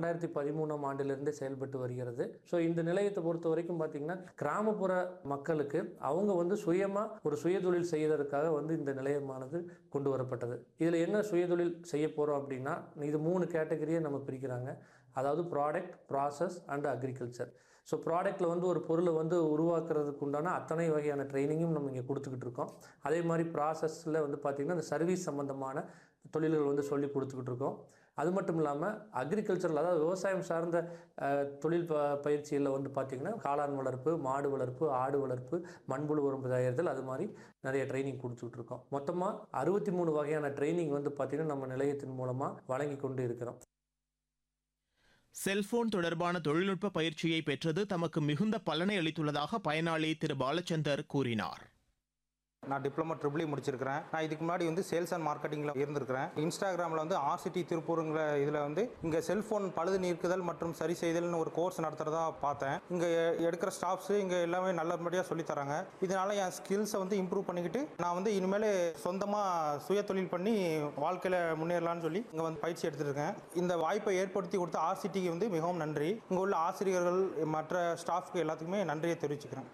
ரெண்டாயிரத்தி பதிமூணாம் ஆண்டிலிருந்தே செயல்பட்டு வருகிறது ஸோ இந்த நிலையத்தை பொறுத்த வரைக்கும் பார்த்தீங்கன்னா கிராமப்புற மக்களுக்கு அவங்க வந்து சுயமாக ஒரு சுயதொழில் செய்வதற்காக வந்து இந்த நிலையமானது கொண்டு வரப்பட்டது இதில் என்ன சுயதொழில் செய்ய போகிறோம் அப்படின்னா இது மூணு கேட்டகரியை நம்ம பிரிக்கிறாங்க அதாவது product process and agriculture so ப்ராடக்ட்டில் வந்து ஒரு பொருளை வந்து உருவாக்குறதுக்கு உண்டான அத்தனை வகையான ட்ரைனிங்கும் நம்ம இங்கே கொடுத்துக்கிட்டு இருக்கோம் அதே மாதிரி ப்ராசஸில் வந்து பார்த்திங்கன்னா இந்த சர்வீஸ் சம்மந்தமான தொழில்கள் வந்து சொல்லி கொடுத்துக்கிட்டு இருக்கோம் அது மட்டும் இல்லாமல் அக்ரிகல்ச்சரில் அதாவது விவசாயம் சார்ந்த அஹ், தொழில் ப பயிற்சியில் வந்து பார்த்திங்கன்னா காளான் வளர்ப்பு மாடு வளர்ப்பு ஆடு வளர்ப்பு மண்புழு உரம் தயாரித்தல் அது மாதிரி நிறைய ட்ரைனிங் கொடுத்துட்டு இருக்கோம் மொத்தமாக அறுபத்தி மூணு வகையான ட்ரைனிங் வந்து பார்த்திங்கன்னா நம்ம நிலையத்தின் மூலமாக வழங்கி கொண்டு இருக்கிறோம் செல்போன் தொடர்பான தொழில்நுட்ப பயிற்சியை பெற்றது தமக்கு மிகுந்த பலனை அளித்துள்ளதாக பயனாளி திரு பாலச்சந்தர் கூறினார் நான் டிப்ளமோ ட்ரிபிள் இ முடிச்சிருக்கிறேன் நான் இதுக்கு முன்னாடி வந்து சேல்ஸ் அண்ட் மார்க்கெட்டிங்கில் இருந்திருக்கிறேன் இன்ஸ்டாகிராமில் வந்து ஆர்சிடி திருப்பூருங்கிற இதில் வந்து இங்கே செல்ஃபோன் பழுது நீக்குதல் மற்றும் சரி செய்தல்னு ஒரு கோர்ஸ் நடத்துகிறதா பார்த்தேன் இங்கே எடுக்கிற ஸ்டாஃப்ஸு இங்கே எல்லாமே நல்லபடியாக சொல்லித் தராங்க இதனால் என் ஸ்கில்ஸை வந்து இம்ப்ரூவ் பண்ணிக்கிட்டு நான் வந்து இனிமேல் சொந்தமாக சுய தொழில் பண்ணி வாழ்க்கையில் முன்னேறலாம்னு சொல்லி இங்கே வந்து பயிற்சி எடுத்துட்டு இருக்கேன் இந்த வாய்ப்பை ஏற்படுத்தி கொடுத்த ஆர்சிடிக்கு வந்து மிகவும் நன்றி இங்கே உள்ள ஆசிரியர்கள் மற்ற ஸ்டாஃப்க்கு எல்லாத்துக்குமே நன்றியை தெரிவிச்சுக்கிறேன்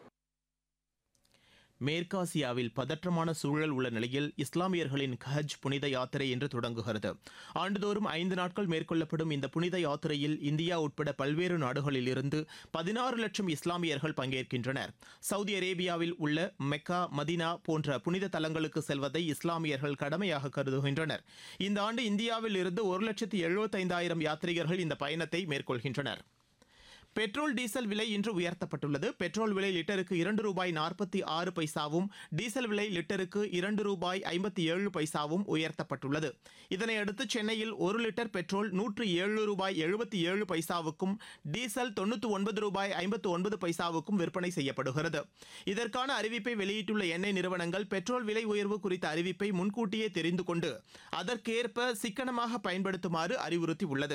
மேற்காசியாவில் பதற்றமான சூழல் உள்ள நிலையில் இஸ்லாமியர்களின் ஹஜ் புனித யாத்திரை இன்று தொடங்குகிறது ஆண்டுதோறும் ஐந்து நாட்கள் மேற்கொள்ளப்படும் இந்த புனித யாத்திரையில் இந்தியா உட்பட பல்வேறு நாடுகளில் இருந்து பதினாறு லட்சம் இஸ்லாமியர்கள் பங்கேற்கின்றனர் சவுதி அரேபியாவில் உள்ள மெக்கா மதினா போன்ற புனித தலங்களுக்கு செல்வதை இஸ்லாமியர்கள் கடமையாக கருதுகின்றனர் இந்த ஆண்டு இந்தியாவில் இருந்து ஒரு லட்சத்து எழுபத்தைந்தாயிரம் யாத்ரீகர்கள் இந்த பயணத்தை மேற்கொள்கின்றனர் பெட்ரோல் டீசல் விலை இன்று உயர்த்தப்பட்டுள்ளது பெட்ரோல் விலை லிட்டருக்கு இரண்டு ரூபாய் நாற்பத்தி ஆறு பைசாவும் டீசல் விலை லிட்டருக்கு இரண்டு ரூபாய் ஐம்பத்தி ஏழு பைசாவும் உயர்த்தப்பட்டுள்ளது இதனையடுத்து சென்னையில் ஒரு லிட்டர் பெட்ரோல் நூற்று ஏழு ரூபாய் எழுபத்தி ஏழு பைசாவுக்கும் டீசல் தொண்ணூற்று ஒன்பது ரூபாய் ஐம்பத்து ஒன்பது பைசாவுக்கும் விற்பனை செய்யப்படுகிறது இதற்கான அறிவிப்பை வெளியிட்டுள்ள எண்ணெய் நிறுவனங்கள் பெட்ரோல் விலை உயர்வு குறித்த அறிவிப்பை முன்கூட்டியே தெரிந்து கொண்டு அதற்கேற்ப சிக்கனமாக பயன்படுத்துமாறு அறிவுறுத்தியுள்ளது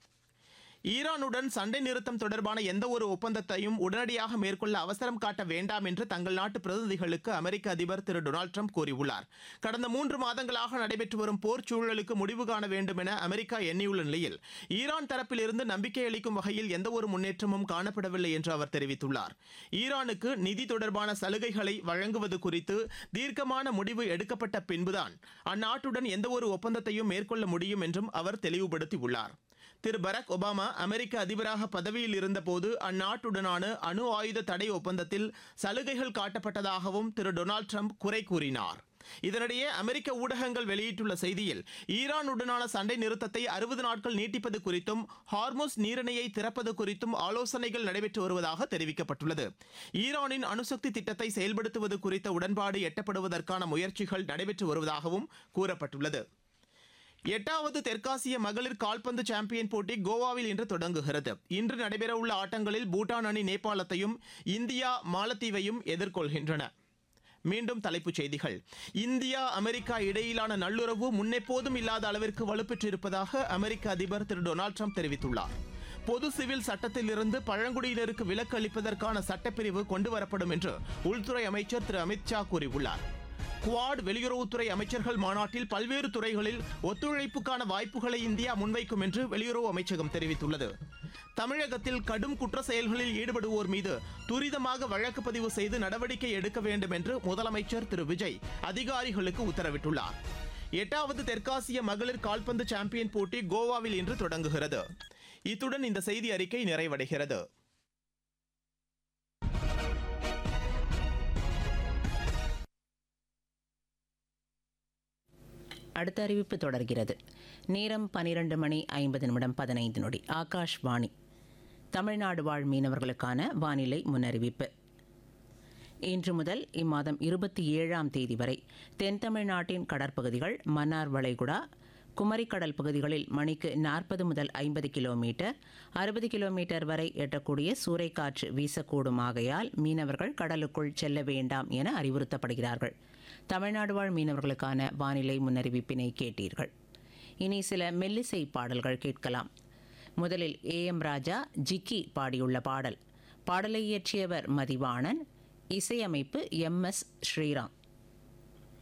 ஈரானுடன் சண்டை நிறுத்தம் தொடர்பான எந்த ஒரு ஒப்பந்தத்தையும் உடனடியாக மேற்கொள்ள அவசரம் காட்ட வேண்டாம் என்று தங்கள் நாட்டு பிரதிநிதிகளுக்கு அமெரிக்க அதிபர் திரு டொனால்டு ட்ரம்ப் கூறியுள்ளார் கடந்த மூன்று மாதங்களாக நடைபெற்று வரும் போர் சூழலுக்கு முடிவு காண வேண்டும் என அமெரிக்கா எண்ணியுள்ள நிலையில் ஈரான் தரப்பிலிருந்து நம்பிக்கை அளிக்கும் வகையில் எந்த ஒரு முன்னேற்றமும் காணப்படவில்லை என்று அவர் தெரிவித்துள்ளார் ஈரானுக்கு நிதி தொடர்பான சலுகைகளை வழங்குவது குறித்து தீர்க்கமான முடிவு எடுக்கப்பட்ட பின்புதான் அந்நாட்டுடன் எந்த ஒரு ஒப்பந்தத்தையும் மேற்கொள்ள முடியும் என்றும் அவர் தெளிவுபடுத்தியுள்ளார் திரு பராக் ஒபாமா அமெரிக்க அதிபராக பதவியில் இருந்தபோது அந்நாட்டுடனான அணு ஆயுத தடை ஒப்பந்தத்தில் சலுகைகள் காட்டப்பட்டதாகவும் திரு டொனால்டு ட்ரம்ப் குறை கூறினார் இதனிடையே அமெரிக்க ஊடகங்கள் வெளியிட்டுள்ள செய்தியில் ஈரானுடனான சண்டை நிறுத்தத்தை அறுபது நாட்கள் நீட்டிப்பது குறித்தும் ஹார்மோஸ் நீரிணையை திறப்பது குறித்தும் ஆலோசனைகள் நடைபெற்று வருவதாக தெரிவிக்கப்பட்டுள்ளது ஈரானின் அணுசக்தி திட்டத்தை செயல்படுத்துவது குறித்த உடன்பாடு எட்டப்படுவதற்கான முயற்சிகள் நடைபெற்று வருவதாகவும் கூறப்பட்டுள்ளது எட்டாவது தெற்காசிய மகளிர் கால்பந்து சாம்பியன் போட்டி கோவாவில் இன்று தொடங்குகிறது இன்று நடைபெறவுள்ள ஆட்டங்களில் பூட்டான் அணி நேபாளத்தையும் இந்தியா மாலத்தீவையும் எதிர்கொள்கின்றன மீண்டும் தலைப்புச் செய்திகள் இந்தியா அமெரிக்கா இடையிலான நல்லுறவு முன்னெப்போதும் இல்லாத அளவிற்கு வலுப்பெற்றிருப்பதாக அமெரிக்க அதிபர் திரு டொனால்டு ட்ரம்ப் தெரிவித்துள்ளார் பொது சிவில் சட்டத்திலிருந்து பழங்குடியினருக்கு விலக்கு அளிப்பதற்கான சட்டப்பிரிவு கொண்டுவரப்படும் என்று உள்துறை அமைச்சர் திரு அமித்ஷா கூறியுள்ளார் குவாட் வெளியுறவுத்துறை அமைச்சர்கள் மாநாட்டில் பல்வேறு துறைகளில் ஒத்துழைப்புக்கான வாய்ப்புகளை இந்தியா முன்வைக்கும் என்று வெளியுறவு அமைச்சகம் தெரிவித்துள்ளது தமிழகத்தில் கடும் குற்ற செயல்களில் ஈடுபடுவோர் மீது துரிதமாக வழக்கு பதிவு செய்து நடவடிக்கை எடுக்க வேண்டும் என்று முதலமைச்சர் திரு விஜய் அதிகாரிகளுக்கு உத்தரவிட்டுள்ளார் எட்டாவது தெற்காசிய மகளிர் கால்பந்து சாம்பியன் போட்டி கோவாவில் இன்று தொடங்குகிறது இத்துடன் இந்த செய்தி அறிக்கை நிறைவடைகிறது அடுத்த அறிவிப்பு தொடர்கிறது நேரம் பனிரெண்டு மணி ஐம்பது நிமிடம் பதினைந்து நொடி ஆகாஷ்வாணி தமிழ்நாடு வாழ் மீனவர்களுக்கான வானிலை முன்னறிவிப்பு இன்று முதல் இம்மாதம் இருபத்தி ஏழாம் தேதி வரை தென் தமிழ்நாட்டின் கடற்பகுதிகள் மன்னார் வளைகுடா குமரிக்கடல் பகுதிகளில் மணிக்கு நாற்பது முதல் ஐம்பது கிலோமீட்டர் அறுபது கிலோமீட்டர் வரை எட்டக்கூடிய சூறைக்காற்று வீசக்கூடும் ஆகையால் மீனவர்கள் கடலுக்குள் செல்ல வேண்டாம் என அறிவுறுத்தப்படுகிறார்கள் தமிழ்நாடு வாழ் மீனவர்களுக்கான வானிலை முன்னறிவிப்பினை கேட்டீர்கள் இனி சில மெல்லிசை பாடல்கள் கேட்கலாம் முதலில் ஏ எம் ராஜா ஜிக்கி பாடியுள்ள பாடல் பாடலை இயற்றியவர் மதிவாணன் இசையமைப்பு எம் எஸ் ஸ்ரீராம்